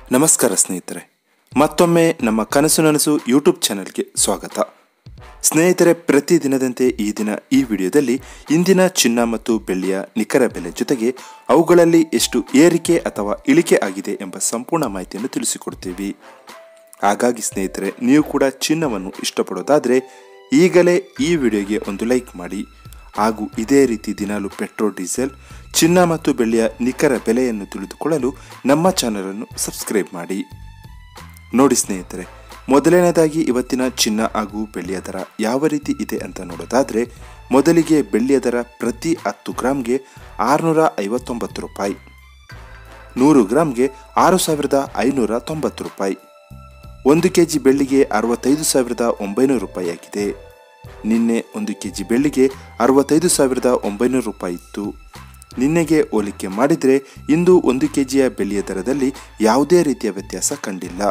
ನಮಸ್ಕಾರ ಸ್ನೇಹಿತರೆ ಮತ್ತೊಮ್ಮೆ ನಮ್ಮ ಕನಸು ನನಸು ಯೂಟ್ಯೂಬ್ ಚಾನೆಲ್ಗೆ ಸ್ವಾಗತ ಸ್ನೇಹಿತರೆ ಪ್ರತಿದಿನದಂತೆ ಈ ದಿನ ಈ ವಿಡಿಯೋದಲ್ಲಿ ಇಂದಿನ ಚಿನ್ನ ಮತ್ತು ಬೆಳ್ಳಿಯ ನಿಖರ ಬೆಲೆ ಜೊತೆಗೆ ಅವುಗಳಲ್ಲಿ ಎಷ್ಟು ಏರಿಕೆ ಅಥವಾ ಇಳಿಕೆ ಆಗಿದೆ ಎಂಬ ಸಂಪೂರ್ಣ ಮಾಹಿತಿಯನ್ನು ತಿಳಿಸಿಕೊಡ್ತೀವಿ ಹಾಗಾಗಿ ಸ್ನೇಹಿತರೆ ನೀವು ಕೂಡ ಚಿನ್ನವನ್ನು ಇಷ್ಟಪಡೋದಾದರೆ ಈಗಲೇ ಈ ವಿಡಿಯೋಗೆ ಒಂದು ಲೈಕ್ ಮಾಡಿ ಹಾಗೂ ಇದೇ ರೀತಿ ದಿನಾಲು ಪೆಟ್ರೋಲ್ ಡೀಸೆಲ್ ಚಿನ್ನ ಮತ್ತು ಬೆಳ್ಳಿಯ ನಿಖರ ಬೆಲೆಯನ್ನು ತಿಳಿದುಕೊಳ್ಳಲು ನಮ್ಮ ಚಾನಲನ್ನು ಸಬ್ಸ್ಕ್ರೈಬ್ ಮಾಡಿ ನೋಡಿ ಸ್ನೇಹಿತರೆ ಮೊದಲನೇದಾಗಿ ಇವತ್ತಿನ ಚಿನ್ನ ಹಾಗೂ ಬೆಳ್ಳಿಯ ದರ ಯಾವ ರೀತಿ ಇದೆ ಅಂತ ನೋಡೋದಾದರೆ ಮೊದಲಿಗೆ ಬೆಳ್ಳಿಯ ದರ ಪ್ರತಿ ಹತ್ತು ಗ್ರಾಮ್ಗೆ ಆರುನೂರ ಐವತ್ತೊಂಬತ್ತು ರೂಪಾಯಿ ನೂರು ಗ್ರಾಮ್ಗೆ ಆರು ಸಾವಿರದ ಐನೂರ ತೊಂಬತ್ತು ರೂಪಾಯಿ ಒಂದು ಕೆ ಜಿ ಬೆಳ್ಳಿಗೆ ಅರವತ್ತೈದು ಸಾವಿರದ ಒಂಬೈನೂರು ರೂಪಾಯಿ ಆಗಿದೆ ನಿನ್ನೆ ಒಂದು ಕೆ ಜಿ ಬೆಳ್ಳಿಗೆ ಅರವತ್ತೈದು ಸಾವಿರದ ಒಂಬೈನೂರು ರೂಪಾಯಿ ಇತ್ತು ನಿನ್ನೆಗೆ ಹೋಲಿಕೆ ಮಾಡಿದರೆ ಇಂದು ಒಂದು ಕೆ ಜಿಯ ಬೆಳ್ಳಿಯ ದರದಲ್ಲಿ ಯಾವುದೇ ರೀತಿಯ ವ್ಯತ್ಯಾಸ ಕಂಡಿಲ್ಲ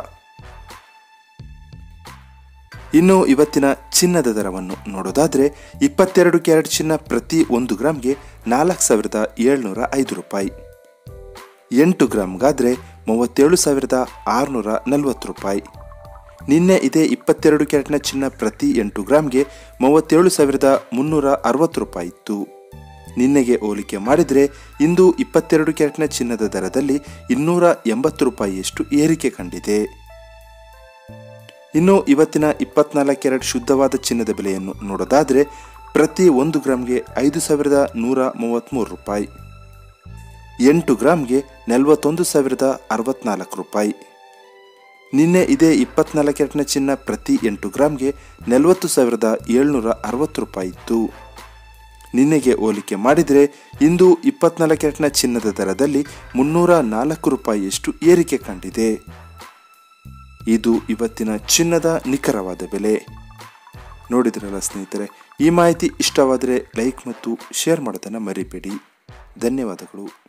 ಇನ್ನು ಇವತ್ತಿನ ಚಿನ್ನದ ದರವನ್ನು ನೋಡೋದಾದರೆ ಇಪ್ಪತ್ತೆರಡು ಕ್ಯಾರೆಟ್ ಚಿನ್ನ ಪ್ರತಿ ಒಂದು ಗ್ರಾಮ್ಗೆ ನಾಲ್ಕು ಸಾವಿರದ ಏಳ್ನೂರ ಐದು ರೂಪಾಯಿ ಎಂಟು ಗ್ರಾಮ್ಗಾದರೆ ಮೂವತ್ತೇಳು ಸಾವಿರದ ಆರುನೂರ ನಲವತ್ತು ರೂಪಾಯಿ ನಿನ್ನೆ ಇದೇ ಇಪ್ಪತ್ತೆರಡು ಕ್ಯಾರೆಟ್ನ ಚಿನ್ನ ಪ್ರತಿ ಎಂಟು ಗ್ರಾಮ್ಗೆ ಮೂವತ್ತೇಳು ಸಾವಿರದ ಮುನ್ನೂರ ಅರವತ್ತು ರೂಪಾಯಿ ಇತ್ತು ನಿನ್ನೆಗೆ ಹೋಲಿಕೆ ಮಾಡಿದರೆ ಇಂದು ಇಪ್ಪತ್ತೆರಡು ಕ್ಯಾರೆಟ್ನ ಚಿನ್ನದ ದರದಲ್ಲಿ ಇನ್ನೂರ ಎಂಬತ್ತು ರೂಪಾಯಿಯಷ್ಟು ಏರಿಕೆ ಕಂಡಿದೆ ಇನ್ನು ಇವತ್ತಿನ ಇಪ್ಪತ್ನಾಲ್ಕು ಕ್ಯಾರೆಟ್ ಶುದ್ಧವಾದ ಚಿನ್ನದ ಬೆಲೆಯನ್ನು ನೋಡೋದಾದರೆ ಪ್ರತಿ ಒಂದು ಗ್ರಾಮ್ಗೆ ಐದು ಸಾವಿರದ ನೂರ ಮೂವತ್ತ್ಮೂರು ರೂಪಾಯಿ ಎಂಟು ಗ್ರಾಮ್ಗೆ ನಲವತ್ತೊಂದು ಸಾವಿರದ ಅರವತ್ನಾಲ್ಕು ರೂಪಾಯಿ ನಿನ್ನೆ ಇದೇ ಇಪ್ಪತ್ನಾಲ್ಕು ಕ್ಯಾರೆಟ್ನ ಚಿನ್ನ ಪ್ರತಿ ಎಂಟು ಗ್ರಾಮ್ಗೆ ನಲವತ್ತು ಸಾವಿರದ ಏಳ್ನೂರ ಅರವತ್ತು ರೂಪಾಯಿ ಇತ್ತು ನಿನ್ನೆಗೆ ಹೋಲಿಕೆ ಮಾಡಿದರೆ ಇಂದು ಇಪ್ಪತ್ನಾಲ್ಕು ಕ್ಯಾರೆಟ್ನ ಚಿನ್ನದ ದರದಲ್ಲಿ ಮುನ್ನೂರ ನಾಲ್ಕು ರೂಪಾಯಿಯಷ್ಟು ಏರಿಕೆ ಕಂಡಿದೆ ಇದು ಇವತ್ತಿನ ಚಿನ್ನದ ನಿಖರವಾದ ಬೆಲೆ ನೋಡಿದ್ರಲ್ಲ ಸ್ನೇಹಿತರೆ ಈ ಮಾಹಿತಿ ಇಷ್ಟವಾದರೆ ಲೈಕ್ ಮತ್ತು ಶೇರ್ ಮಾಡೋದನ್ನು ಮರಿಬೇಡಿ ಧನ್ಯವಾದಗಳು